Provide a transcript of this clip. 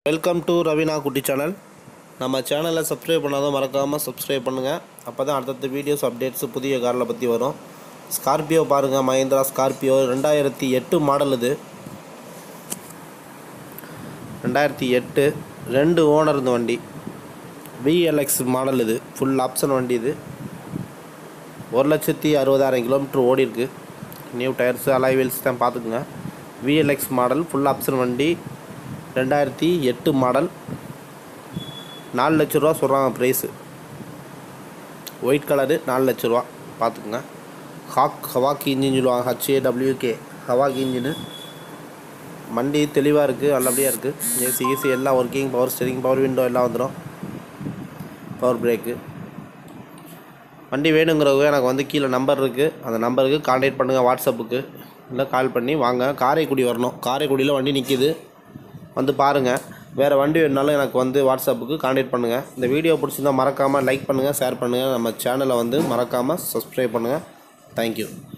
welcome to Raveena குட்டி channel நம்ம சேனலை சப்ஸ்கிரைப் பண்ணாதான் மறக்காமல் சப்ஸ்கிரைப் பண்ணுங்கள் அப்போ தான் அடுத்தடுத்த வீடியோஸ் அப்டேட்ஸு புதிய காரில் பற்றி வரும் ஸ்கார்பியோ பாருங்கள் மஹேந்திரா ஸ்கார்பியோ ரெண்டாயிரத்தி எட்டு மாடல் இது ரெண்டாயிரத்தி எட்டு ரெண்டு ஓனர் இந்த வண்டி விஎல்எக்ஸ் மாடல் இது ஃபுல் ஆப்ஷன் வண்டி இது ஒரு லட்சத்தி அறுபதாயிரம் கிலோமீட்டர் ஓடி இருக்கு நியூ டயர்ஸு அலாய் வீல்ஸ் தான் பார்த்துக்குங்க விஎல்எக்ஸ் மாடல் ஃபுல் ஆப்ஷன் வண்டி ரெண்டாயிரத்தி எட்டு மாடல் நாலு லட்ச ரூபா சொல்கிறாங்க ப்ரைஸு ஒயிட் கலரு நாலு லட்ச ரூபா பார்த்துக்குங்க ஹாக் ஹவாக்கி இன்ஜின் சொல்லுவாங்க ஹச்ஏடபிள்யூகே ஹவாக்கி இன்ஜினு வண்டி தெளிவாக இருக்குது நல்லபடியாக இருக்குது ஏசி ஏசி எல்லாம் working power steering power window எல்லாம் வந்துடும் பவர் பிரேக்கு வண்டி வேணுங்கிறவங்க எனக்கு வந்து கீழே நம்பர் இருக்குது அந்த நம்பருக்கு கான்டாக்ட் பண்ணுங்கள் வாட்ஸ்அப்புக்கு இல்லை கால் பண்ணி வாங்க காரைக்குடி வரணும் காரைக்குடியில் வண்டி நிற்கிது வந்து பாருங்கள் வேறு வண்டி வேணுனாலும் எனக்கு வந்து வாட்ஸ்அப்புக்கு கான்டாக்ட் பண்ணுங்கள் இந்த வீடியோ பிடிச்சிருந்தா மறக்காமல் லைக் பண்ணுங்கள் ஷேர் பண்ணுங்கள் நம்ம சேனலை வந்து மறக்காமல் சப்ஸ்கிரைப் பண்ணுங்கள் தேங்க்யூ